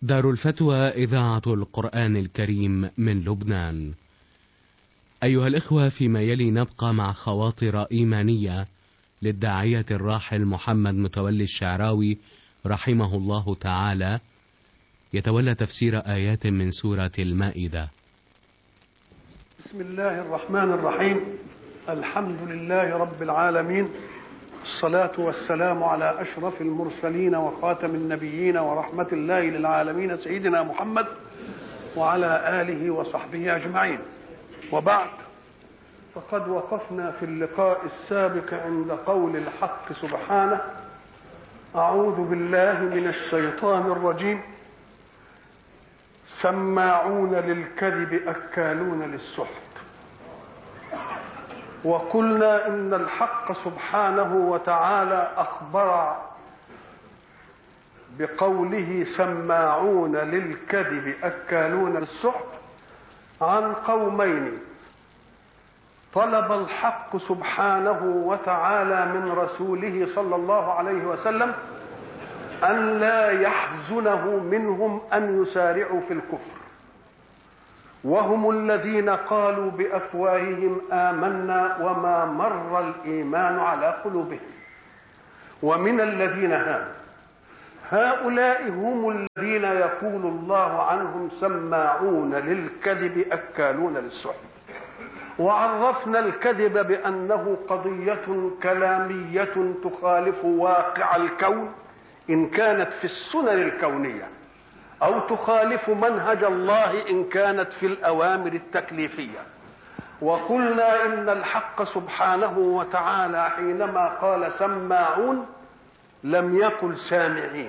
دار الفتوى إذاعة القرآن الكريم من لبنان. أيها الإخوة فيما يلي نبقى مع خواطر إيمانية للداعية الراحل محمد متولي الشعراوي رحمه الله تعالى يتولى تفسير آيات من سورة المائدة. بسم الله الرحمن الرحيم الحمد لله رب العالمين الصلاة والسلام على أشرف المرسلين وخاتم النبيين ورحمة الله للعالمين سيدنا محمد وعلى آله وصحبه أجمعين وبعد فقد وقفنا في اللقاء السابق عند قول الحق سبحانه أعوذ بالله من الشيطان الرجيم سماعون للكذب أكالون للسحت وقلنا إن الحق سبحانه وتعالى أخبر بقوله سماعون للكذب أكالون للسحت عن قومين طلب الحق سبحانه وتعالى من رسوله صلى الله عليه وسلم أن لا يحزنه منهم أن يسارعوا في الكفر وهم الذين قالوا بأفواههم آمنا وما مر الإيمان على قلوبهم ومن الذين هادوا هؤلاء هم الذين يقول الله عنهم سماعون للكذب أكالون للسحت وعرفنا الكذب بأنه قضية كلامية تخالف واقع الكون إن كانت في السنن الكونية أو تخالف منهج الله إن كانت في الأوامر التكليفية وقلنا إن الحق سبحانه وتعالى حينما قال سماعون لم يقل سامعين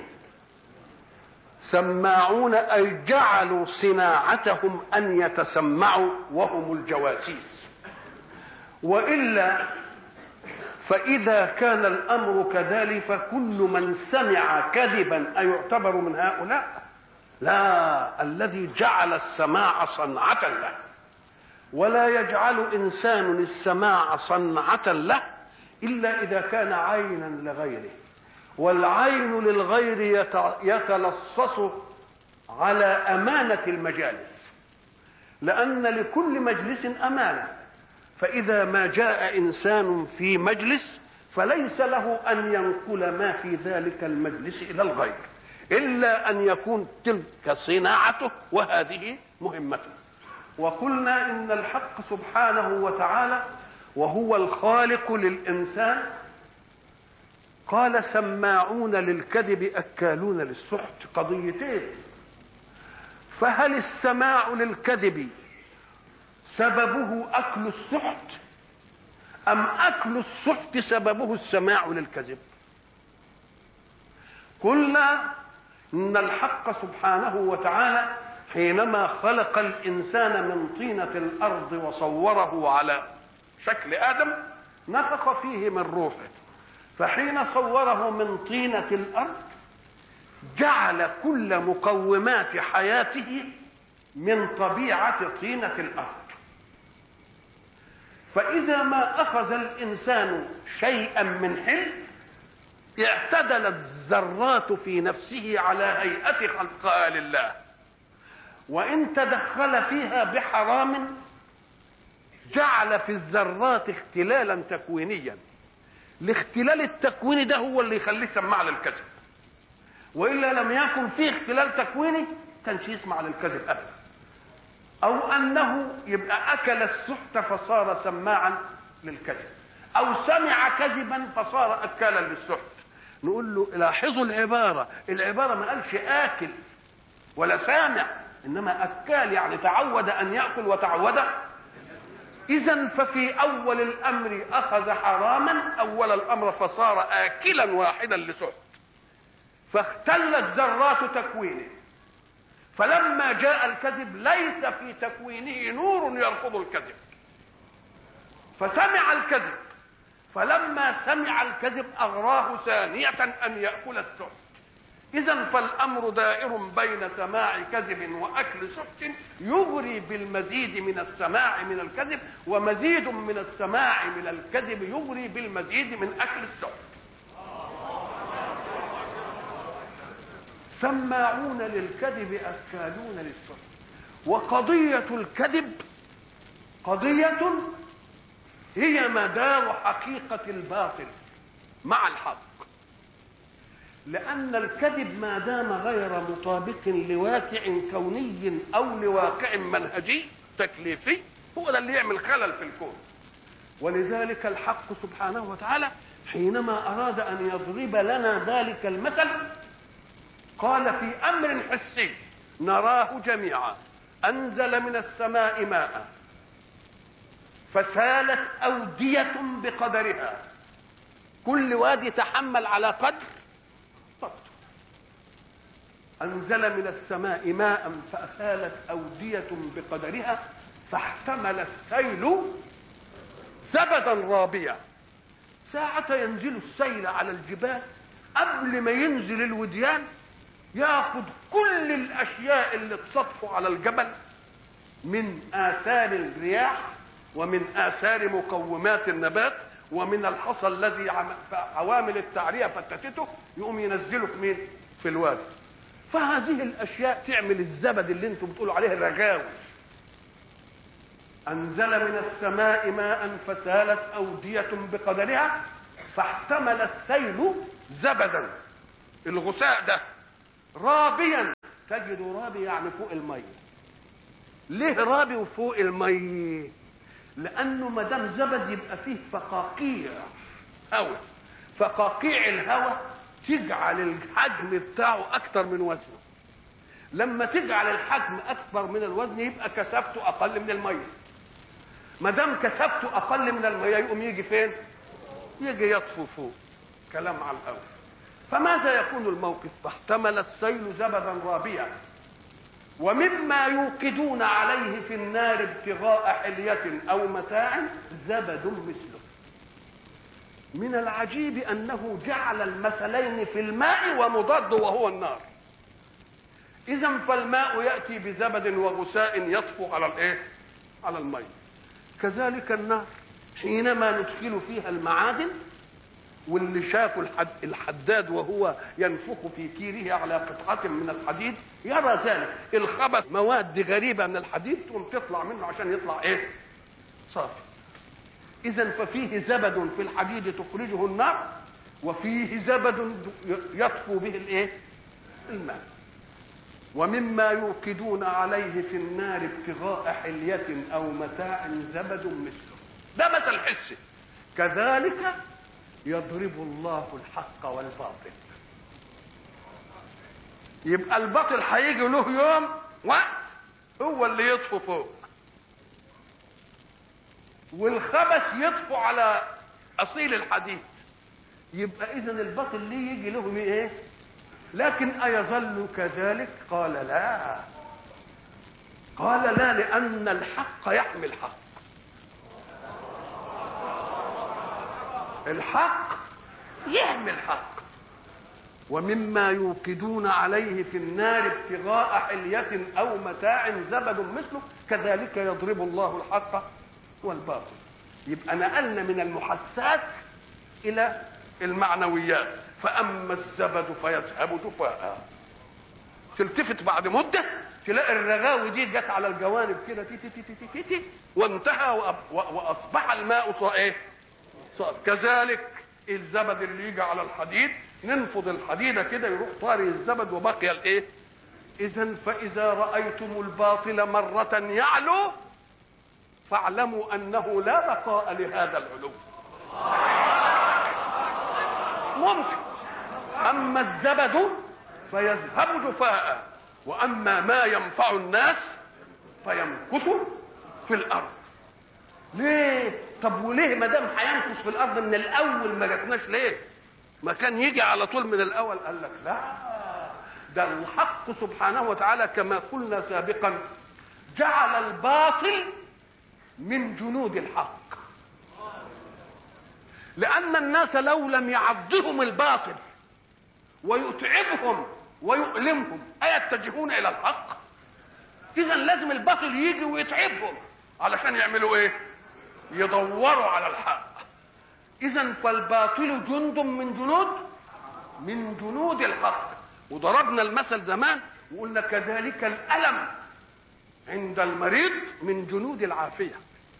سماعون أي جعلوا صناعتهم أن يتسمعوا وهم الجواسيس وإلا فإذا كان الأمر كذلك فكل من سمع كذبا أيعتبر من هؤلاء لا الذي جعل السماع صنعة له ولا يجعل إنسان السماع صنعة له إلا إذا كان عينا لغيره والعين للغير يتلصص على أمانة المجالس لأن لكل مجلس أمانة فإذا ما جاء إنسان في مجلس فليس له أن ينقل ما في ذلك المجلس إلى الغير إلا أن يكون تلك صناعته وهذه مهمته وقلنا إن الحق سبحانه وتعالى وهو الخالق للإنسان قال سماعون للكذب أكالون للسحت قضيتين فهل السماع للكذب سببه أكل السحت أم أكل السحت سببه السماع للكذب قلنا إن الحق سبحانه وتعالى حينما خلق الإنسان من طينة الأرض وصوره على شكل آدم نفخ فيه من روحه فحين صوره من طينة الأرض جعل كل مقومات حياته من طبيعة طينة الأرض فإذا ما أخذ الإنسان شيئا من حلم اعتدلت الذرات في نفسه على هيئة خلقها لله وإن تدخل فيها بحرام جعل في الذرات اختلالا تكوينيا الاختلال التكويني ده هو اللي يخليه يسمع للكذب والا لم يكن فيه اختلال تكويني كانش يسمع للكذب ابدا او انه يبقى اكل السحت فصار سماعا للكذب او سمع كذبا فصار اكالا للسحت نقول له لاحظوا العباره العباره ما قالش اكل ولا سامع انما اكال يعني تعود ان ياكل وتعود إذا ففي أول الأمر أخذ حراما أول الأمر فصار آكلا واحدا لسحت فاختلت ذرات تكوينه فلما جاء الكذب ليس في تكوينه نور يرفض الكذب فسمع الكذب فلما سمع الكذب أغراه ثانية أن يأكل السحت إذا فالأمر دائر بين سماع كذب وأكل سحت يغري بالمزيد من السماع من الكذب ومزيد من السماع من الكذب يغري بالمزيد من أكل السحت سماعون للكذب أكالون للسحت وقضية الكذب قضية هي مدار حقيقة الباطل مع الحق لأن الكذب ما دام غير مطابق لواقع كوني أو لواقع منهجي تكليفي هو ده اللي يعمل خلل في الكون ولذلك الحق سبحانه وتعالى حينما أراد أن يضرب لنا ذلك المثل قال في أمر حسي نراه جميعا أنزل من السماء ماء فسالت أودية بقدرها كل وادي تحمل على قدر طاقته أنزل من السماء ماء فأسالت أودية بقدرها فاحتمل السيل زبدا رابيا ساعة ينزل السيل على الجبال قبل ما ينزل الوديان ياخذ كل الاشياء اللي تصطف على الجبل من اثار الرياح ومن اثار مقومات النبات ومن الحصى الذي عوامل التعريه فتتته يقوم ينزله في مين؟ في الوادي. فهذه الاشياء تعمل الزبد اللي انتم بتقولوا عليه الرغاوي. انزل من السماء ماء فسالت اوديه بقدرها فاحتمل السيل زبدا الغثاء ده رابيا تجد رابي يعني فوق الميه ليه رابي وفوق الميه لانه ما دام زبد يبقى فيه فقاقيع هواء فقاقيع الهواء تجعل الحجم بتاعه اكتر من وزنه لما تجعل الحجم اكبر من الوزن يبقى كثافته اقل من الميه ما دام كثافته اقل من الميه يقوم يجي فين يجي يطفو فوق كلام على الاول فماذا يكون الموقف فاحتمل السيل زبدا رابيا ومما يوقدون عليه في النار ابتغاء حلية أو متاع زبد مثله من العجيب أنه جعل المثلين في الماء ومضاد وهو النار إذا فالماء يأتي بزبد وغساء يطفو على الإيه؟ على الماء كذلك النار حينما ندخل فيها المعادن واللي شافوا الحد الحداد وهو ينفخ في كيره على قطعة من الحديد يرى ذلك الخبث مواد غريبة من الحديد تقوم تطلع منه عشان يطلع ايه صافي إذا ففيه زبد في الحديد تخرجه النار وفيه زبد يطفو به الايه الماء ومما يوقدون عليه في النار ابتغاء حلية أو متاع زبد مثله ده مثل حسي كذلك يضرب الله الحق والباطل يبقى الباطل هيجي له يوم وقت هو اللي يطفو فوق والخبث يطفو على اصيل الحديد يبقى اذا الباطل ليه يجي له ايه لكن ايظل كذلك قال لا قال لا لان الحق يحمي الحق الحق يحمي الحق ومما يوقدون عليه في النار ابتغاء حلية أو متاع زبد مثله كذلك يضرب الله الحق والباطل يبقى نقلنا من المحسات إلى المعنويات فأما الزبد فيذهب جفاء تلتفت بعد مدة تلاقي الرغاوي دي جت على الجوانب كده تي تي تي تي تي تي وانتهى وأصبح الماء صار إيه؟ صار كذلك الزبد اللي يجي على الحديد ننفض الحديده كده يروح طاري الزبد وبقي الايه اذا فاذا رايتم الباطل مره يعلو فاعلموا انه لا بقاء لهذا العلو ممكن اما الزبد فيذهب جفاء واما ما ينفع الناس فيمكث في الارض ليه طب وليه ما دام هينكس في الارض من الاول ما جاتناش ليه ما كان يجي على طول من الاول قال لك لا ده الحق سبحانه وتعالى كما قلنا سابقا جعل الباطل من جنود الحق لان الناس لو لم يعضهم الباطل ويتعبهم ويؤلمهم ايتجهون الى الحق اذا لازم الباطل يجي ويتعبهم علشان يعملوا ايه يدوروا على الحق اذا فالباطل جند من جنود من جنود الحق وضربنا المثل زمان وقلنا كذلك الألم عند المريض من جنود العافية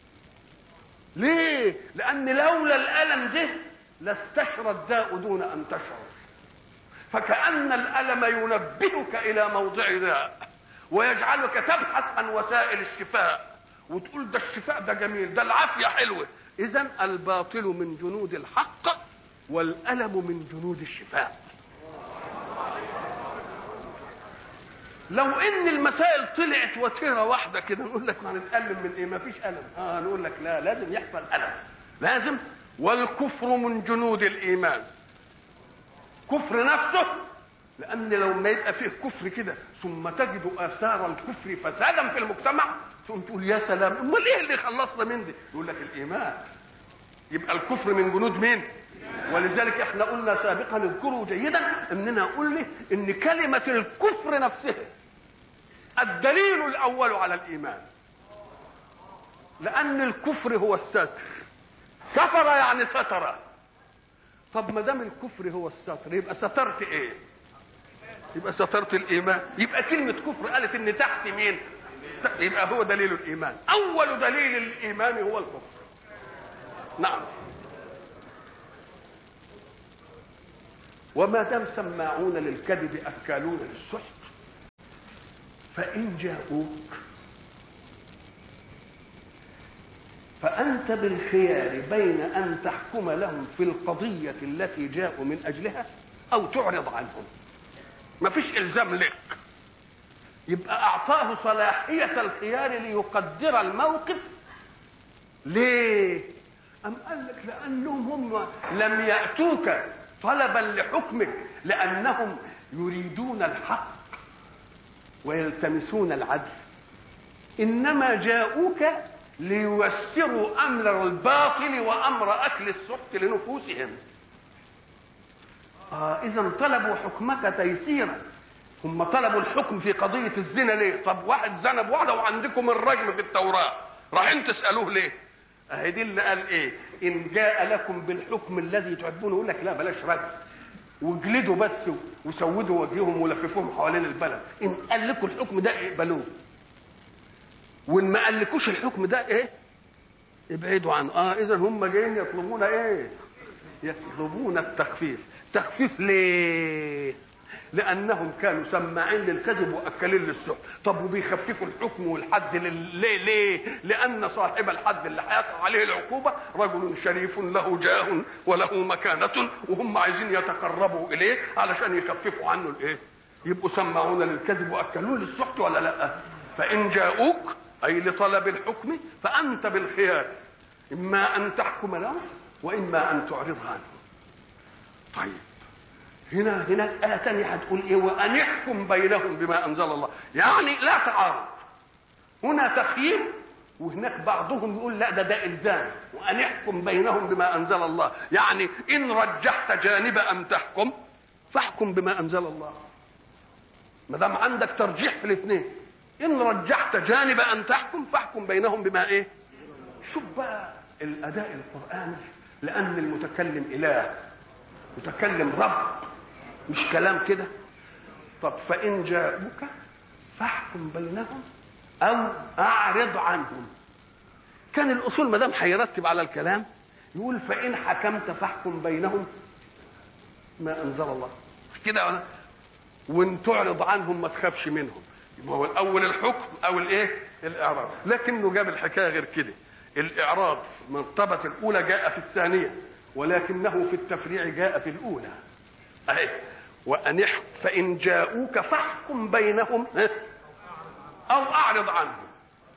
ليه؟ لأن لولا الألم ده لاستشرى الداء دون أن تشعر فكأن الألم ينبهك إلى موضع داء ويجعلك تبحث عن وسائل الشفاء وتقول ده الشفاء ده جميل ده العافية حلوة إذا الباطل من جنود الحق والألم من جنود الشفاء لو ان المسائل طلعت وتيره واحده كده نقول لك ما هنتألم من ايه ما فيش ألم اه نقول لك لا لازم يحصل ألم لازم والكفر من جنود الإيمان كفر نفسه لأن لو ما يبقى فيه كفر كده ثم تجد آثار الكفر فسادا في المجتمع ثم تقول يا سلام امال ايه اللي خلصنا من دي يقول لك الإيمان يبقى الكفر من جنود مين ولذلك احنا قلنا سابقا اذكروا جيدا اننا قلنا ان كلمة الكفر نفسها الدليل الاول على الايمان لان الكفر هو الستر كفر يعني ستر طب ما دام الكفر هو الستر يبقى سترت ايه يبقى سترت الايمان يبقى كلمة كفر قالت ان تحت مين يبقى هو دليل الايمان اول دليل الايمان هو الكفر نعم وما دام سماعون للكذب اكالون للسحت فان جاءوك فانت بالخيار بين ان تحكم لهم في القضيه التي جاءوا من اجلها او تعرض عنهم ما فيش الزام لك يبقى اعطاه صلاحيه الخيار ليقدر الموقف ليه أم قال لك لأنهم هم لم يأتوك طلبا لحكمك لأنهم يريدون الحق ويلتمسون العدل إنما جاءوك لييسروا أمر الباطل وأمر أكل السحت لنفوسهم آه إذا طلبوا حكمك تيسيرا هم طلبوا الحكم في قضية الزنا ليه؟ طب واحد زنى بواحدة وعندكم الرجم في التوراة رايحين تسألوه ليه؟ اهي دي اللي قال ايه ان جاء لكم بالحكم الذي تحبونه يقول لك لا بلاش رجل واجلدوا بس وسودوا وجههم ولففوهم حوالين البلد ان قال لكم الحكم ده اقبلوه وان ما قالكوش الحكم ده ايه ابعدوا عنه اه اذا هم جايين يطلبون ايه يطلبون التخفيف تخفيف ليه لانهم كانوا سماعين للكذب واكلين للسحت طب وبيخففوا الحكم والحد لل- ليه ليه لان صاحب الحد اللي هيقع عليه العقوبه رجل شريف له جاه وله مكانه وهم عايزين يتقربوا اليه علشان يخففوا عنه الايه يبقوا سماعون للكذب واكلون للسحت ولا لا فان جاءوك اي لطلب الحكم فانت بالخيار اما ان تحكم لهم واما ان تعرض عنهم طيب هنا هناك آية تانية هتقول إيه وأن يحكم بينهم بما أنزل الله يعني لا تعارض هنا تخيير وهناك بعضهم يقول لا ده ده إلزام وأن يحكم بينهم بما أنزل الله يعني إن رجحت جانب أم تحكم فاحكم بما أنزل الله ما دام عندك ترجيح في الاثنين إن رجحت جانب أن تحكم فاحكم بينهم بما إيه شوف بقى الأداء القرآني لأن المتكلم إله متكلم رب مش كلام كده طب فإن جاءوك فاحكم بينهم أو أعرض عنهم كان الأصول ما دام هيرتب على الكلام يقول فإن حكمت فاحكم بينهم ما أنزل الله مش كده ولا وإن تعرض عنهم ما تخافش منهم يبقى هو الأول الحكم أو الإيه؟ الإعراض لكنه جاب الحكاية غير كده الإعراض المرتبة الأولى جاء في الثانية ولكنه في التفريع جاء في الأولى أهي وأن يحكم فإن جاءوك فاحكم بينهم ها؟ أو أعرض عنهم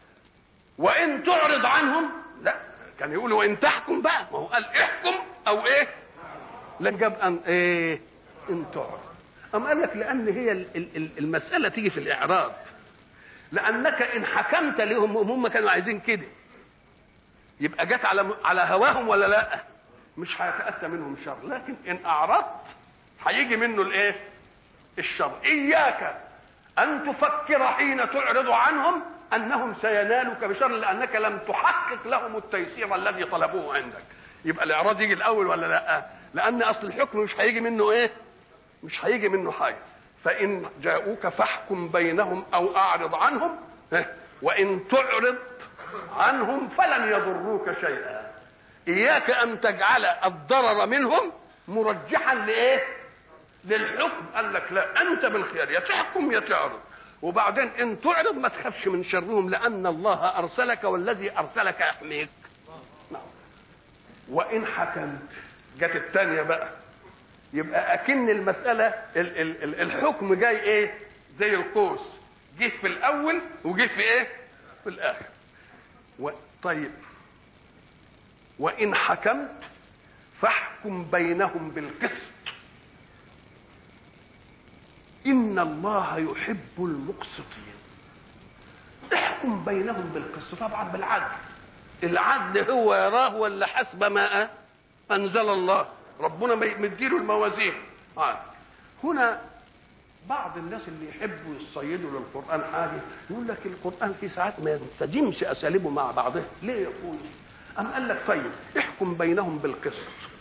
وإن تعرض عنهم لا كان يقول وإن تحكم بقى ما هو قال احكم أو إيه لن جاب أن إيه إن تعرض أم قال لك لأن هي ال- ال- المسألة تيجي في الإعراض لأنك إن حكمت لهم هم كانوا عايزين كده يبقى جت على على هواهم ولا لا مش هيتأتى منهم شر لكن إن أعرضت هيجي منه الإيه الشر إياك أن تفكر حين تعرض عنهم أنهم سينالك بشر لأنك لم تحقق لهم التيسير الذي طلبوه عندك يبقى الإعراض يجي الأول ولا لا لأن أصل الحكم مش هيجي منه إيه مش هيجي منه حاجة فإن جاءوك فاحكم بينهم أو أعرض عنهم وإن تعرض عنهم فلن يضروك شيئا إياك أن تجعل الضرر منهم مرجحا لإيه؟ للحكم قال لك لا أنت بالخير يا تحكم يا تعرض وبعدين إن تعرض ما تخافش من شرهم لأن الله أرسلك والذي أرسلك يحميك نعم. وإن حكمت جت الثانية بقى يبقى أكن المسألة ال- ال- ال- الحكم جاي إيه؟ زي القوس جه في الأول وجه في إيه؟ في الآخر و... طيب وإن حكمت فاحكم بينهم بالقسط إن الله يحب المقسطين احكم بينهم بالقسط طبعا بالعدل العدل هو يراه ولا حسب ما أنزل الله ربنا مديله الموازين آه. هنا بعض الناس اللي يحبوا يصيدوا للقرآن حاجة يقول لك القرآن في ساعات ما ينسجمش أساليبه مع بعضها ليه يقول أم قال لك طيب احكم بينهم بالقسط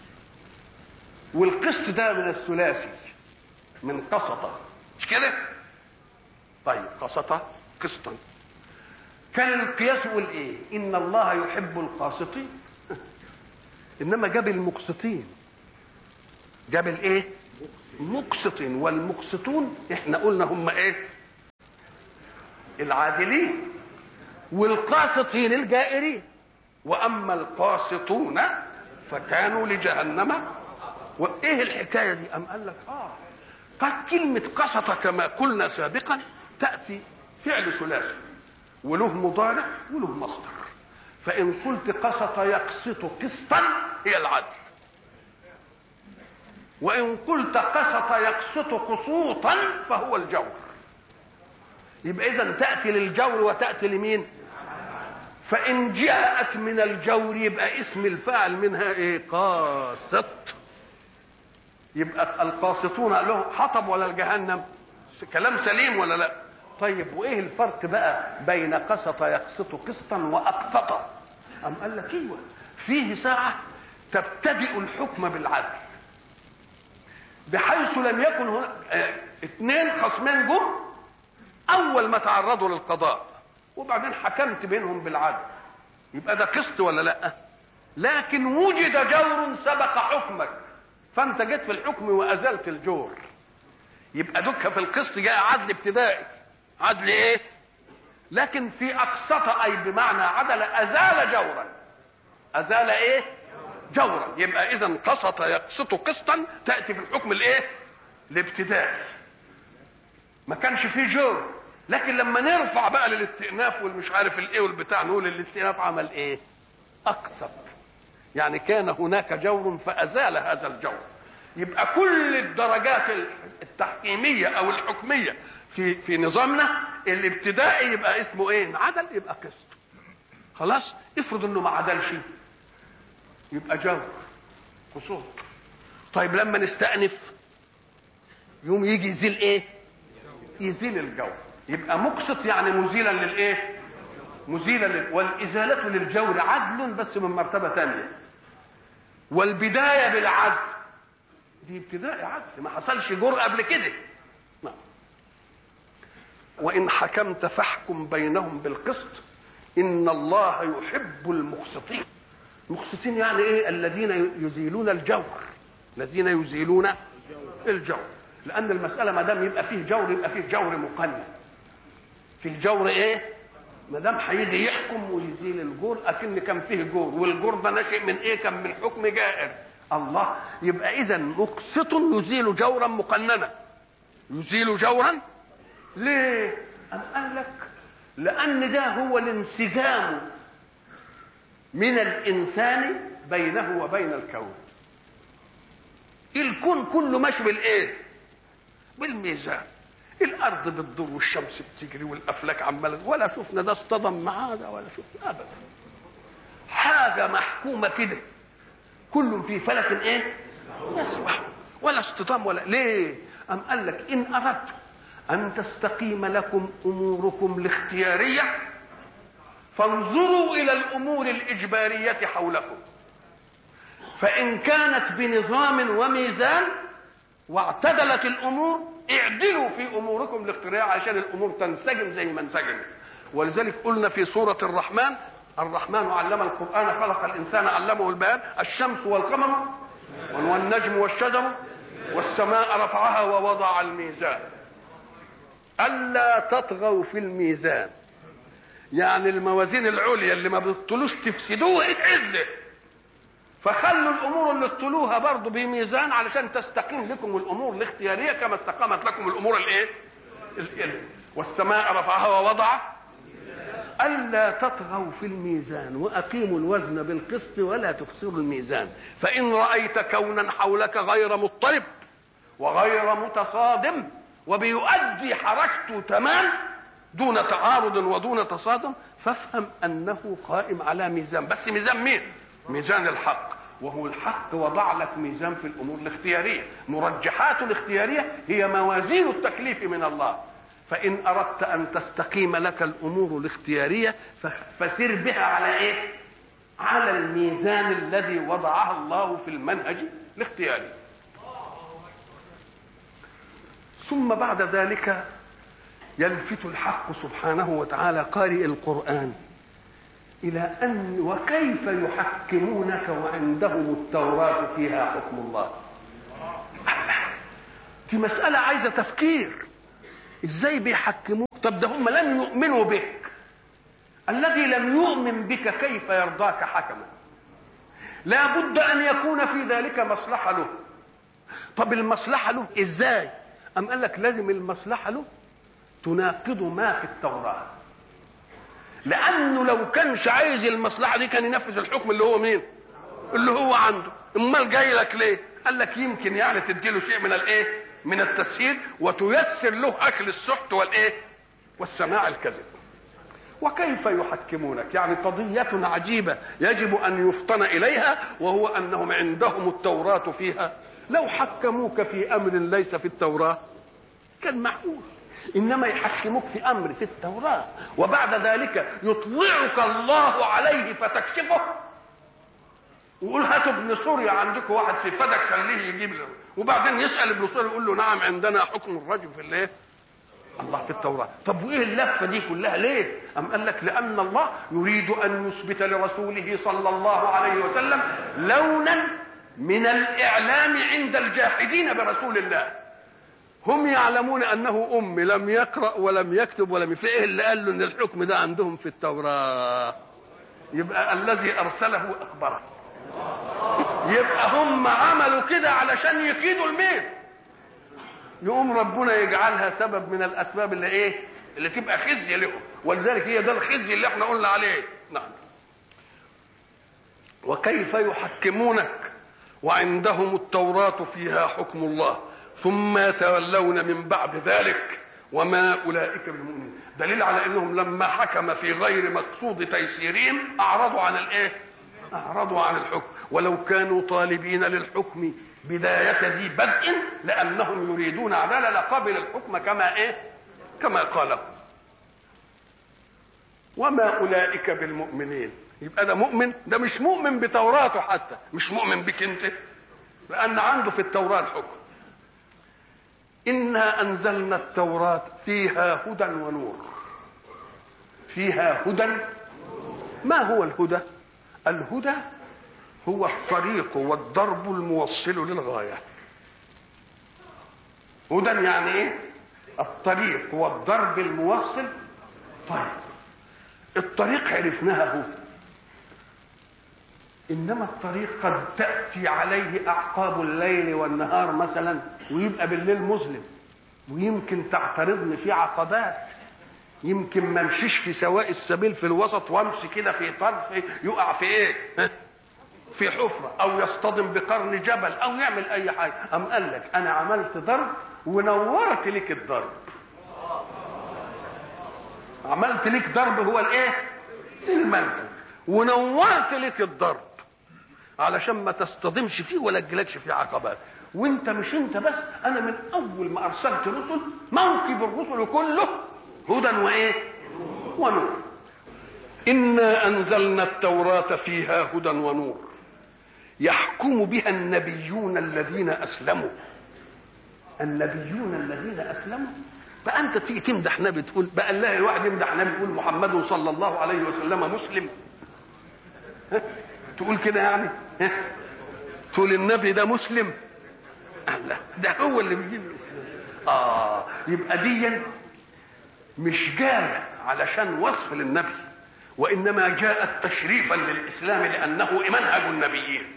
والقسط ده من الثلاثي من قسطة مش كده طيب قسطة قسطا كان القياس يقول ايه ان الله يحب القاسطين انما جاب المقسطين جاب الايه مقسطين والمقسطون احنا قلنا هم ايه العادلين والقاسطين الجائرين واما القاسطون فكانوا لجهنم وايه الحكايه دي ام قال لك اه قد كلمه قسط كما قلنا سابقا تاتي فعل ثلاثي وله مضارع وله مصدر فان قلت قسط يقسط قسطا هي العدل وان قلت قسط يقسط قسوطا فهو الجور يبقى اذا تاتي للجور وتاتي لمين فان جاءت من الجور يبقى اسم الفاعل منها ايه قاسط يبقى القاسطون له حطب ولا الجهنم كلام سليم ولا لا طيب وايه الفرق بقى بين قسط يقسط قسطا واقسط ام قال لك ايوه فيه ساعه تبتدئ الحكم بالعدل بحيث لم يكن هنا اه اثنين خصمين جم اول ما تعرضوا للقضاء وبعدين حكمت بينهم بالعدل يبقى ده قسط ولا لا لكن وجد جور سبق حكمك فانت جيت في الحكم وازلت الجور يبقى دك في القسط جاء عدل ابتدائي عدل ايه لكن في اقسط اي بمعنى عدل ازال جورا ازال ايه جورا يبقى اذا قسط يقسط قسطا تاتي في الحكم الايه الابتدائي ما كانش فيه جور لكن لما نرفع بقى للاستئناف والمش عارف الايه والبتاع نقول الاستئناف عمل ايه اقسط يعني كان هناك جور فازال هذا الجور يبقى كل الدرجات التحكيميه او الحكميه في في نظامنا الابتدائي يبقى اسمه ايه عدل يبقى قسط خلاص افرض انه ما عدلش يبقى جور قسوط طيب لما نستأنف يوم يجي يزيل ايه يزيل الجور يبقى مقسط يعني مزيلا للايه مزيلا لل... والازاله للجور عدل بس من مرتبه ثانيه والبدايه بالعدل دي ابتداء عدل ما حصلش جور قبل كده نعم وان حكمت فاحكم بينهم بالقسط ان الله يحب المقسطين المقسطين يعني ايه الذين يزيلون الجور الذين يزيلون الجور لان المساله ما دام يبقى فيه جور يبقى فيه جور مقنن في الجور ايه ما دام هيجي يحكم ويزيل الجور اكن كان فيه جور والجور ده ناشئ من ايه كان من حكم جائر الله يبقى اذا مقسط يزيل جورا مقننا يزيل جورا ليه أم قال لك لأن ده هو الانسجام من الإنسان بينه وبين الكون الكون كله ماشي بالإيه؟ بالميزان الأرض بتدور والشمس بتجري والأفلاك عمالة ولا شفنا ده اصطدم مع هذا ولا شفنا أبدا حاجة محكومة كده كل في فلك إيه؟ يسبح ولا اصطدام ولا ليه؟ أم قال لك إن أردت أن تستقيم لكم أموركم الاختيارية فانظروا إلى الأمور الإجبارية حولكم فإن كانت بنظام وميزان واعتدلت الأمور اعدلوا في اموركم الاختراع عشان الامور تنسجم زي ما انسجمت ولذلك قلنا في سوره الرحمن الرحمن علم القران خلق الانسان علمه البيان الشمس والقمر والنجم والشجر والسماء رفعها ووضع الميزان الا تطغوا في الميزان يعني الموازين العليا اللي ما بتطلوش تفسدوه اتعدل فخلوا الامور اللي تطلوها برضه بميزان علشان تستقيم لكم الامور الاختياريه كما استقامت لكم الامور الايه؟ والسماء رفعها ووضع ألا تطغوا في الميزان وأقيموا الوزن بالقسط ولا تخسروا الميزان فإن رأيت كونا حولك غير مضطرب وغير متصادم وبيؤدي حركته تمام دون تعارض ودون تصادم فافهم أنه قائم على ميزان بس ميزان مين؟ ميزان الحق وهو الحق وضع لك ميزان في الأمور الاختيارية مرجحات الاختيارية هي موازين التكليف من الله فإن أردت أن تستقيم لك الأمور الاختيارية فسر بها على إيه؟ على الميزان الذي وضعها الله في المنهج الاختياري. ثم بعد ذلك يلفت الحق سبحانه وتعالى قارئ القرآن إلى أن وكيف يحكمونك وعندهم التوراة فيها حكم الله. دي مسألة عايزة تفكير. ازاي بيحكموك طب ده هم لم يؤمنوا بك الذي لم يؤمن بك كيف يرضاك حكما لا بد ان يكون في ذلك مصلحه له طب المصلحه له ازاي ام قال لك لازم المصلحه له تناقض ما في التوراه لانه لو كانش عايز المصلحه دي كان ينفذ الحكم اللي هو مين اللي هو عنده امال جاي لك ليه قال لك يمكن يعني تديله شيء من الايه من التسهيل وتيسر له اكل السحت والايه والسماع الكذب وكيف يحكمونك يعني قضية عجيبة يجب أن يفطن إليها وهو أنهم عندهم التوراة فيها لو حكموك في أمر ليس في التوراة كان معقول إنما يحكموك في أمر في التوراة وبعد ذلك يطلعك الله عليه فتكشفه ويقول هاتوا ابن سوريا عندكم واحد في فدك خليه يجيب له وبعدين يسال ابن سوريا يقول له نعم عندنا حكم الرجل في الايه؟ الله في التوراة طب وايه اللفة دي كلها ليه أم قال لك لأن الله يريد أن يثبت لرسوله صلى الله عليه وسلم لونا من الإعلام عند الجاحدين برسول الله هم يعلمون أنه أم لم يقرأ ولم يكتب ولم في إيه اللي قال له إن الحكم ده عندهم في التوراة يبقى الذي أرسله أخبره يبقى هم عملوا كده علشان يكيدوا المين يقوم ربنا يجعلها سبب من الاسباب اللي ايه اللي تبقى خزي لهم ولذلك هي ده الخزي اللي احنا قلنا عليه نعم وكيف يحكمونك وعندهم التوراة فيها حكم الله ثم يتولون من بعد ذلك وما أولئك بالمؤمنين دليل على أنهم لما حكم في غير مقصود تيسيرهم أعرضوا عن الإيه أعرضوا عن الحكم ولو كانوا طالبين للحكم بداية ذي بدء لأنهم يريدون عدالة لقبل الحكم كما إيه كما قال وما أولئك بالمؤمنين يبقى ده مؤمن ده مش مؤمن بتوراته حتى مش مؤمن بك انت لأن عنده في التوراة الحكم إنا أنزلنا التوراة فيها هدى ونور فيها هدى ما هو الهدى الهدى هو الطريق والضرب الموصل للغاية هدى يعني ايه الطريق والضرب الموصل طيب الطريق عرفناها هو انما الطريق قد تاتي عليه اعقاب الليل والنهار مثلا ويبقى بالليل مظلم ويمكن تعترضني فيه عقبات يمكن ما امشيش في سواء السبيل في الوسط وامشي كده في طرف يقع في ايه في حفرة أو يصطدم بقرن جبل أو يعمل أي حاجة أم قال لك أنا عملت ضرب ونورت لك الضرب عملت لك ضرب هو الإيه؟ المنهج ونورت لك الضرب علشان ما تصطدمش فيه ولا تجيلكش فيه عقبات وانت مش انت بس انا من اول ما ارسلت رسل موكب الرسل كله هدى وايه ونور انا انزلنا التوراه فيها هدى ونور يحكم بها النبيون الذين اسلموا النبيون الذين اسلموا بقى انت تيجي تمدح نبي تقول بقى الله الواحد يمدح نبي يقول محمد صلى الله عليه وسلم مسلم ها؟ تقول كده يعني ها؟ تقول النبي ده مسلم لا ده هو اللي بيجيب الاسلام اه يبقى دي مش جاء علشان وصف للنبي وانما جاءت تشريفا للاسلام لانه منهج النبيين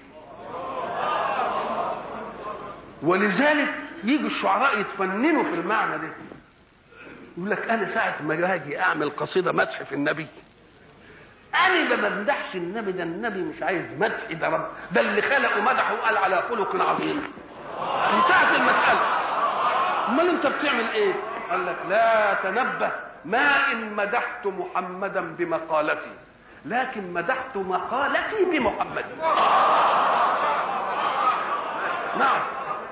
ولذلك يجي الشعراء يتفننوا في المعنى ده يقول لك انا ساعه ما اجي اعمل قصيده مدح في النبي انا ما بمدحش النبي ده النبي مش عايز مدح ده رب ده اللي خلقه مدحه وقال على خلق عظيم انتهت المساله امال انت بتعمل ايه قال لك لا تنبه ما ان مدحت محمدا بمقالتي لكن مدحت مقالتي بمحمد نعم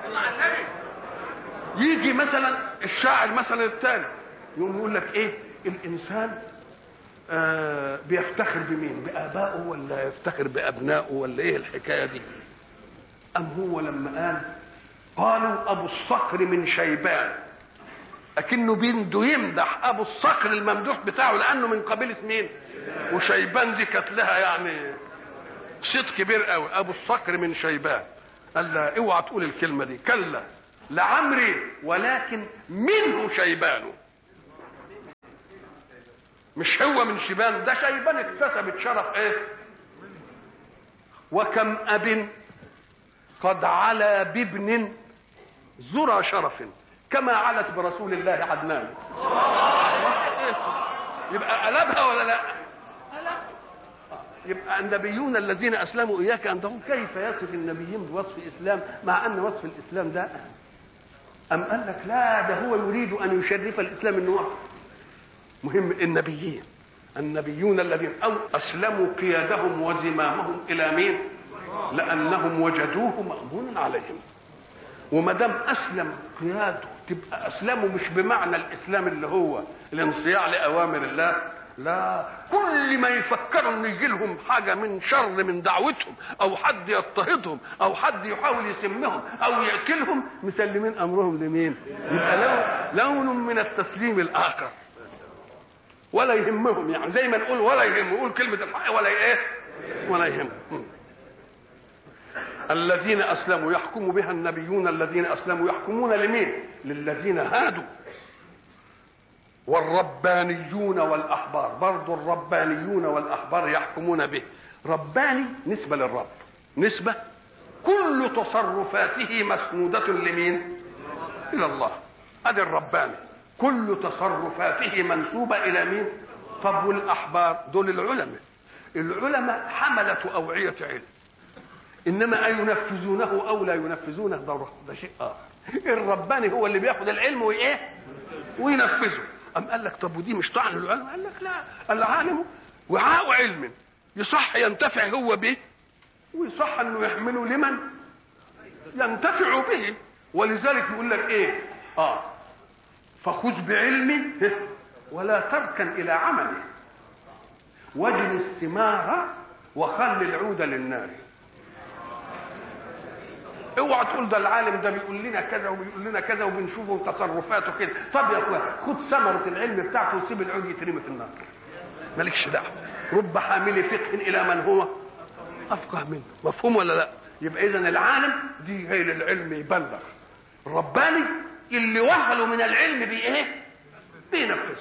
يجي مثلا الشاعر مثلا الثاني يقوم يقول لك ايه الانسان آه بيفتخر بمين بابائه ولا يفتخر بابنائه ولا ايه الحكايه دي ام هو لما قال قالوا ابو الصقر من شيبان اكنه بده يمدح ابو الصقر الممدوح بتاعه لانه من قبيله مين وشيبان دي كانت لها يعني صيت كبير قوي ابو الصقر من شيبان قال لا اوعى تقول الكلمه دي كلا لعمري ولكن منه شيبان مش هو من شيبان ده شيبان اكتسبت شرف ايه وكم اب قد علا بابن ذرى شرف كما علت برسول الله عدنان يبقى قلبها ولا لا يبقى النبيون الذين اسلموا اياك عندهم كيف يصف النبيين بوصف الاسلام مع ان وصف الاسلام ده ام قال لك لا ده هو يريد ان يشرف الاسلام انه مهم النبيين النبيون الذين او اسلموا قيادهم وزمامهم الى مين لانهم وجدوه مامونا عليهم وما دام اسلم قياده تبقى اسلموا مش بمعنى الاسلام اللي هو الانصياع لاوامر الله لا كل ما يفكروا ان يجي لهم حاجه من شر من دعوتهم او حد يضطهدهم او حد يحاول يسمهم او يقتلهم مسلمين امرهم لمين يبقى لون, لون من التسليم الاخر ولا يهمهم يعني زي ما نقول ولا يهم يقول كلمه الحق ولا ايه ولا يهم الذين اسلموا يحكم بها النبيون الذين اسلموا يحكمون لمين للذين هادوا والربانيون والاحبار برضو الربانيون والاحبار يحكمون به رباني نسبه للرب نسبه كل تصرفاته مسنوده لمين الى الله ادي الرباني كل تصرفاته منسوبه الى مين طب والاحبار دول العلماء العلماء حمله اوعيه علم انما اينفذونه او لا ينفذونه ده ده شيء اخر الرباني هو اللي بياخد العلم وايه وينفذه أم قال لك طب ودي مش طعن العلم قال لك لا العالم وعاء علم يصح ينتفع هو به ويصح انه يحمله لمن ينتفع به ولذلك يقول لك ايه اه فخذ بعلمه ولا تركن الى عمله واجن الثمار وخل العود للنار اوعى تقول ده العالم ده بيقول لنا كذا وبيقول لنا كذا وبنشوفه تصرفاته كده طب يا اخوان خد ثمره العلم بتاعته وسيب العود يترمي في النار مالكش دعوه رب حامل فقه الى من هو افقه منه مفهوم ولا لا يبقى اذا العالم دي هي للعلم يبلغ الرباني اللي وهله من العلم بايه بينفذه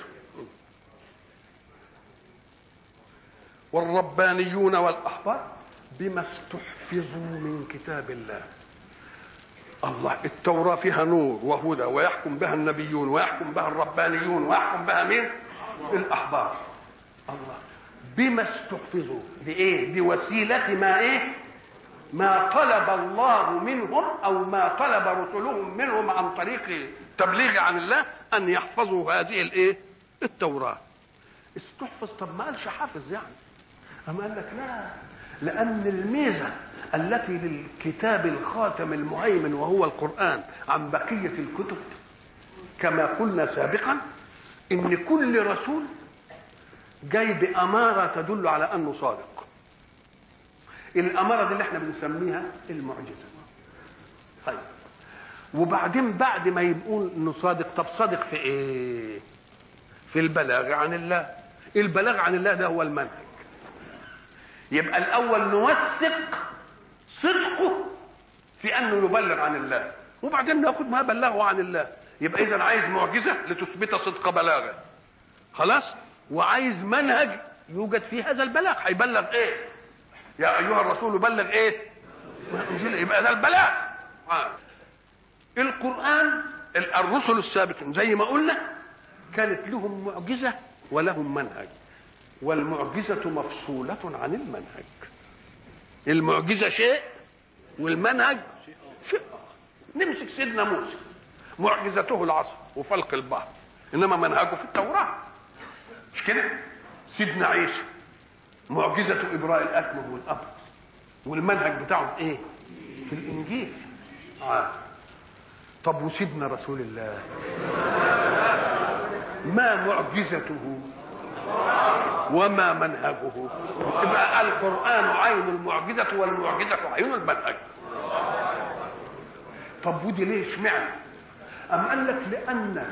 والربانيون والاحبار بما استحفظوا من كتاب الله الله التوراة فيها نور وهدى ويحكم بها النبيون ويحكم بها الربانيون ويحكم بها مين؟ الأحبار الله بما استحفظوا بإيه؟ بوسيلة ما إيه؟ ما طلب الله منهم أو ما طلب رسلهم منهم عن طريق تبليغ عن الله أن يحفظوا هذه الإيه؟ التوراة استحفظ طب ما قالش حافظ يعني أما قال لك لا لأن الميزة التي للكتاب الخاتم المهيمن وهو القرآن عن بقية الكتب كما قلنا سابقا إن كل رسول جاي بأمارة تدل على أنه صادق الأمارة دي اللي احنا بنسميها المعجزة طيب وبعدين بعد ما يبقوا انه صادق طب صادق في ايه في البلاغ عن الله البلاغ عن الله ده هو المنهج يبقى الاول نوثق صدقه في انه يبلغ عن الله وبعدين ناخد ما بلغه عن الله يبقى اذا عايز معجزه لتثبت صدق بلاغه خلاص وعايز منهج يوجد في هذا البلاغ هيبلغ ايه يا ايها الرسول بلغ ايه ما انزل يبقى ده البلاغ آه. القران الرسل السابقين زي ما قلنا كانت لهم معجزه ولهم منهج والمعجزه مفصوله عن المنهج المعجزه شيء والمنهج شيء نمسك سيدنا موسى معجزته العصر وفلق البحر انما منهجه في التوراه مش كده سيدنا عيسى معجزة إبراء الأكمه والأبرص والمنهج بتاعه إيه؟ في الإنجيل آه. طب وسيدنا رسول الله ما معجزته وما منهجه يبقى القرآن عين المعجزة والمعجزة عين المنهج طب ودي ليه اشمعنى؟ أم قال لك لأن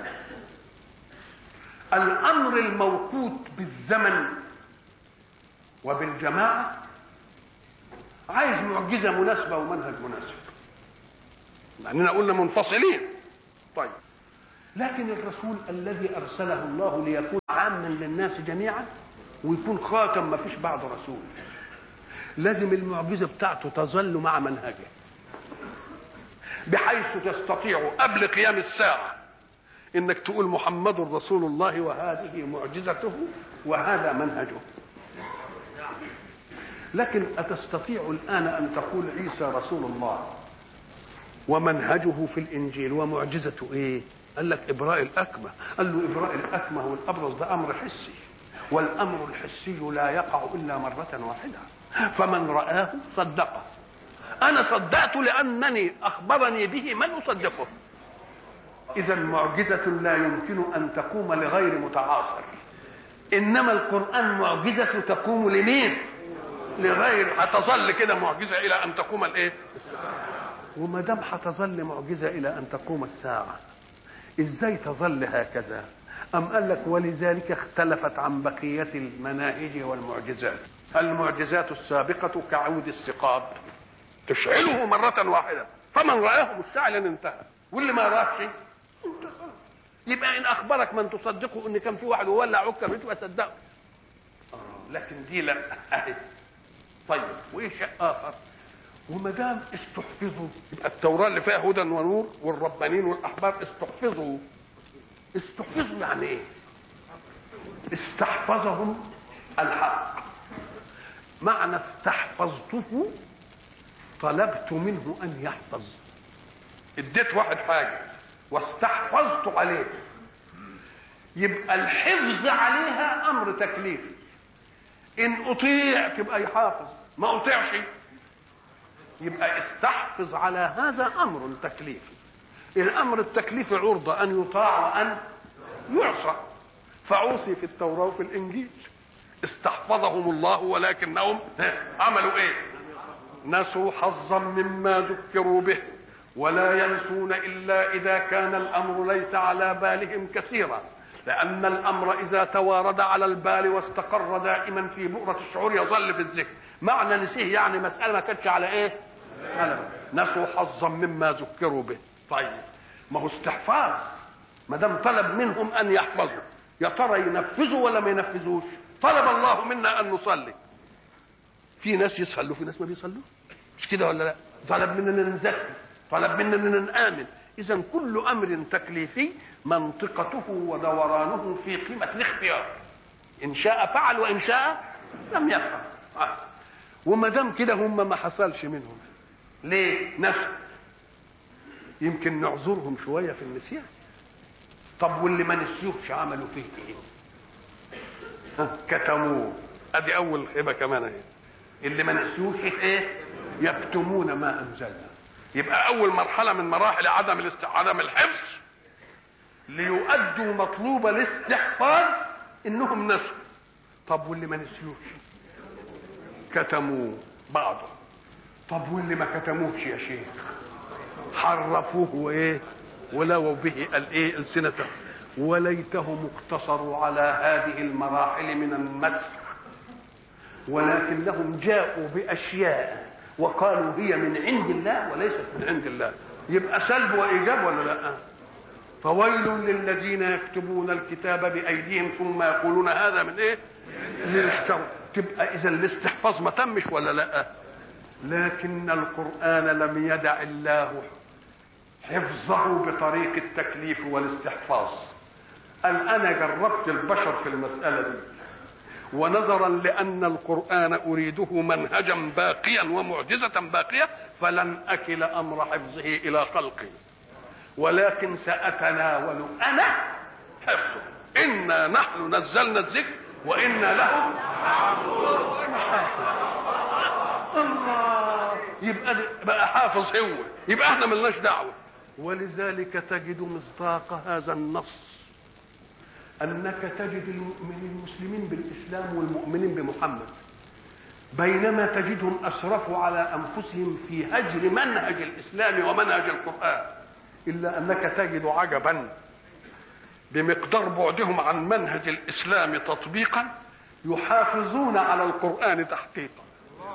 الأمر الموقوت بالزمن وبالجماعة عايز معجزة مناسبة ومنهج مناسب لأننا قلنا منفصلين طيب لكن الرسول الذي أرسله الله ليكون عاما للناس جميعا ويكون خاتم ما فيش بعد رسول لازم المعجزة بتاعته تظل مع منهجه بحيث تستطيع قبل قيام الساعة انك تقول محمد رسول الله وهذه معجزته وهذا منهجه لكن أتستطيع الآن أن تقول عيسى رسول الله ومنهجه في الإنجيل ومعجزته إيه قال لك إبراء الأكمة قال له إبراء الأكمة والأبرص ده أمر حسي والأمر الحسي لا يقع إلا مرة واحدة فمن رآه صدقه أنا صدقت لأنني أخبرني به من يصدقه إذا معجزة لا يمكن أن تقوم لغير متعاصر إنما القرآن معجزة تقوم لمين؟ لغير هتظل كده معجزه الى ان تقوم الايه؟ وما دام هتظل معجزه الى ان تقوم الساعه ازاي تظل هكذا؟ أم قال لك ولذلك اختلفت عن بقية المناهج والمعجزات المعجزات السابقة كعود السقاب تشعله مرة واحدة فمن رآه مشتعلا انتهى واللي ما راه شيء انتهى يبقى إن أخبرك من تصدقه إن كان في واحد وولع عكر يبقى صدقه آه لكن دي لا أهي طيب وايه شيء اخر وما دام استحفظوا يبقى التوراه اللي فيها هدى ونور والربانيين والاحبار استحفظوا استحفظوا يعني ايه استحفظهم الحق معنى استحفظته طلبت منه ان يحفظ اديت واحد حاجه واستحفظت عليه يبقى الحفظ عليها امر تكليفي ان اطيع تبقى يحافظ ما اطيعش يبقى استحفظ على هذا امر تكليفي الامر التكليفي عرضه ان يطاع وان يعصى فعوصي في التوراه وفي الانجيل استحفظهم الله ولكنهم عملوا ايه نسوا حظا مما ذكروا به ولا ينسون الا اذا كان الامر ليس على بالهم كثيرا لأن الأمر إذا توارد على البال واستقر دائما في بؤرة الشعور يظل في الذكر معنى نسيه يعني مسألة ما كانتش على إيه؟ على نسوا حظا مما ذكروا به طيب ما هو استحفاظ ما دام طلب منهم أن يحفظوا يا ترى ينفذوا ولا ما ينفذوش طلب الله منا أن نصلي في ناس يصلوا في ناس ما بيصلوا مش كده ولا لا طلب مننا نزكي طلب مننا نآمن إذا كل أمر تكليفي منطقته ودورانه في قيمة الاختيار إن شاء فعل وإن شاء لم يفعل آه. وما دام كده هم ما حصلش منهم ليه؟ نسوا يمكن نعذرهم شوية في النسيان طب واللي ما نسيوش عملوا فيه ايه؟ ها كتموه ادي اول خيبه كمان اهي اللي ما نسيوش ايه؟ يكتمون ما انزلنا يبقى اول مرحله من مراحل عدم الاست... عدم الحفظ ليؤدوا مطلوب الاستحفاظ انهم نسوا طب واللي ما نسيوش كتموا بعضه طب واللي ما كتموش يا شيخ حرفوه وايه ولووا به الايه السنه وليتهم اقتصروا على هذه المراحل من المسح ولكنهم جاءوا باشياء وقالوا هي من عند الله وليست من عند الله يبقى سلب وايجاب ولا لا فويل للذين يكتبون الكتاب بايديهم ثم يقولون هذا من ايه ليشتروا تبقى اذا الاستحفاظ ما تمش ولا لا لكن القران لم يدع الله حفظه بطريق التكليف والاستحفاظ قال انا جربت البشر في المساله دي ونظرا لان القران اريده منهجا باقيا ومعجزه باقيه فلن اكل امر حفظه الى خلقي ولكن ساتناول انا حفظه انا نحن نزلنا الذكر وانا له الله يبقى بقى حافظ هو يبقى احنا ملناش دعوه ولذلك تجد مصداق هذا النص انك تجد المؤمنين المسلمين بالاسلام والمؤمنين بمحمد بينما تجدهم اسرفوا على انفسهم في هجر منهج الاسلام ومنهج القران الا انك تجد عجبا بمقدار بعدهم عن منهج الاسلام تطبيقا يحافظون على القران تحقيقا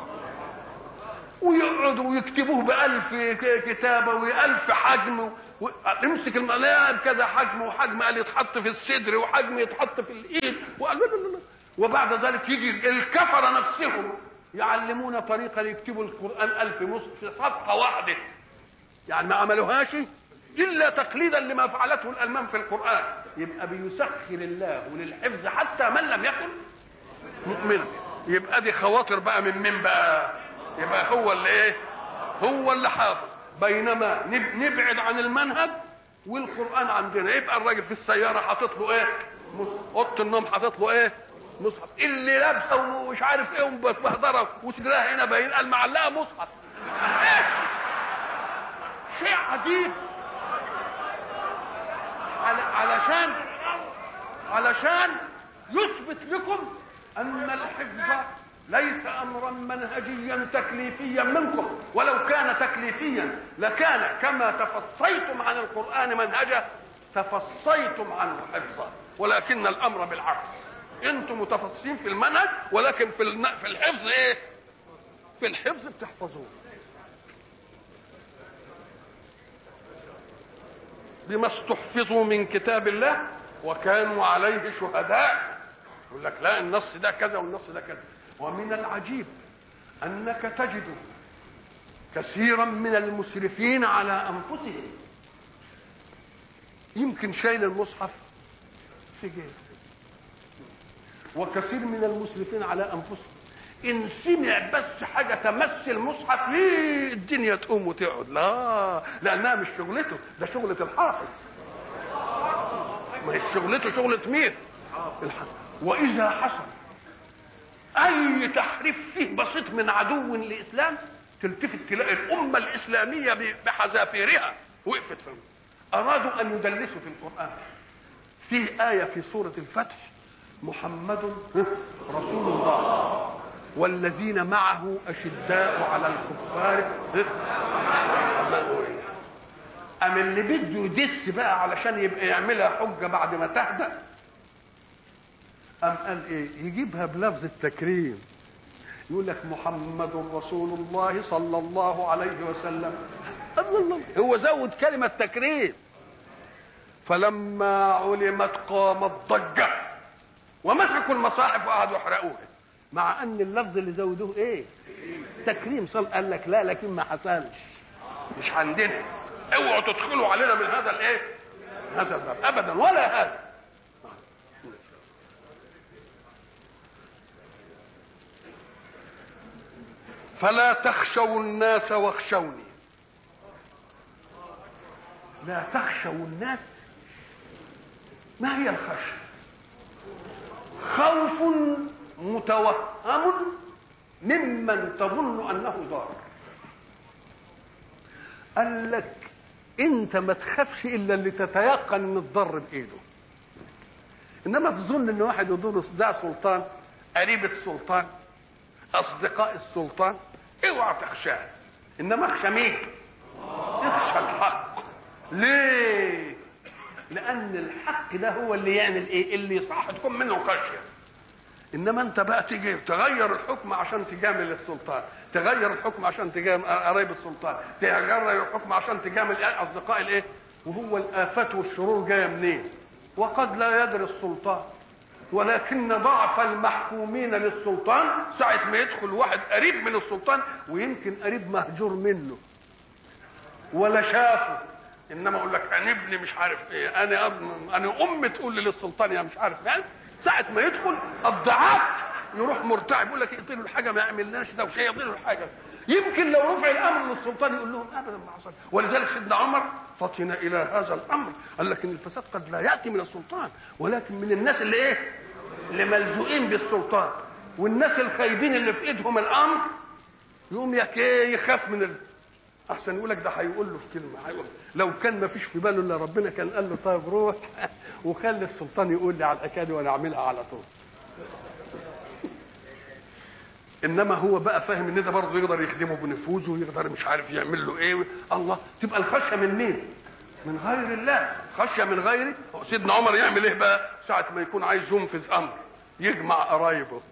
ويقعدوا ويكتبوه بألف كتابة وألف حجم و... نمسك الملاعب كذا حجم وحجم قال يتحط في الصدر وحجم يتحط في الإيد وقال لا لا لا. وبعد ذلك يجي الكفرة نفسهم يعلمونا طريقة يكتبوا القرآن ألف مصحف في صفحة واحدة يعني ما عملوهاش إلا تقليدا لما فعلته الألمان في القرآن يبقى بيسخر الله للحفظ حتى من لم يكن مؤمنا يبقى دي خواطر بقى من مين بقى يبقى هو اللي ايه هو اللي حافظ بينما نبعد عن المنهج والقران عندنا يبقى الراجل في السياره حاطط له ايه اوضه النوم حاطط له ايه مصحف اللي لابسه ومش عارف ايه ومبهدره وصدرها هنا باين قال معلقه مصحف إيه؟ شيء عجيب علشان علشان يثبت لكم ان الحفظ ليس امرا منهجيا تكليفيا منكم ولو كان تكليفيا لكان كما تفصيتم عن القران منهجا تفصيتم عنه حفظا ولكن الامر بالعكس انتم متفصصين في المنهج ولكن في في الحفظ ايه في الحفظ بتحفظوه بما استحفظوا من كتاب الله وكانوا عليه شهداء يقول لك لا النص ده كذا والنص ده كذا ومن العجيب انك تجد كثيرا من المسرفين على انفسهم يمكن شايل المصحف في جيبه وكثير من المسرفين على انفسهم ان سمع بس حاجه تمس المصحف ايه الدنيا تقوم وتقعد لا لانها مش شغلته ده شغله الحافظ ما هي شغلته شغله مين الحافظ واذا حصل اي تحريف فيه بسيط من عدو للاسلام تلتفت تلاقي الامه الاسلاميه بحذافيرها وقفت فهم ارادوا ان يدلسوا في القران فيه ايه في سوره الفتح محمد رسول الله والذين معه اشداء على الكفار أم اللي بده يدس بقى علشان يبقى يعملها حجه بعد ما تهدأ أم قال إيه يجيبها بلفظ التكريم يقول لك محمد رسول الله صلى الله عليه وسلم الله هو زود كلمة تكريم فلما علمت قامت ضجة ومسكوا المصاحف وقعدوا يحرقوها مع ان اللفظ اللي زودوه ايه تكريم صل قال لك لا لكن ما حصلش مش عندنا اوعوا تدخلوا علينا من هذا الايه هذا الباب ابدا ولا هذا فلا تخشوا الناس واخشوني لا تخشوا الناس ما هي الخشيه خوف متوهم ممن تظن انه ضار قال لك انت ما تخافش الا اللي تتيقن ان الضر بايده انما تظن ان واحد يضر ذا سلطان قريب السلطان اصدقاء السلطان اوعى تخشاه انما اخشى مين تخشى الحق ليه لان الحق ده هو اللي يعمل ايه اللي صح تكون منه خشيه انما انت بقى تيجي تغير الحكم عشان تجامل السلطان تغير الحكم عشان تجامل قرايب السلطان تغير الحكم عشان تجامل اصدقاء الايه وهو الافات والشرور جايه منين وقد لا يدري السلطان ولكن ضعف المحكومين للسلطان ساعة ما يدخل واحد قريب من السلطان ويمكن قريب مهجور منه ولا شافه انما اقول لك انا ابني مش عارف ايه انا أب... انا ام تقول لي للسلطان يا مش عارف يعني ساعة ما يدخل الضعاف يروح مرتعب يقول لك اقتلوا الحاجة ما يعملناش ده وشيء يقتلوا الحاجة يمكن لو رفع الامر للسلطان يقول لهم ابدا ما حصل ولذلك سيدنا عمر فطن الى هذا الامر قال لك ان الفساد قد لا ياتي من السلطان ولكن من الناس اللي ايه اللي ملزوقين بالسلطان والناس الخايبين اللي في ايدهم الامر يقوم يك ايه يخاف من ال... احسن يقول لك ده هيقول له في كلمه هيقول لو كان ما فيش في باله الا ربنا كان قال له طيب روح وخلي السلطان يقول لي على الحكايه دي وانا اعملها على طول انما هو بقى فاهم ان ده برضه يقدر يخدمه بنفوذه ويقدر مش عارف يعمل له ايه الله تبقى الخشيه من مين؟ من غير الله خشيه من غيره سيدنا عمر يعمل ايه بقى ساعه ما يكون عايز ينفذ امر يجمع قرايبه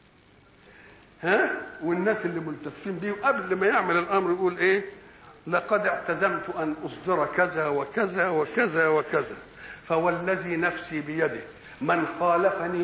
ها والناس اللي ملتفين بيه قبل ما يعمل الامر يقول ايه لقد اعتزمت ان اصدر كذا وكذا وكذا وكذا فوالذي نفسي بيده من خالفني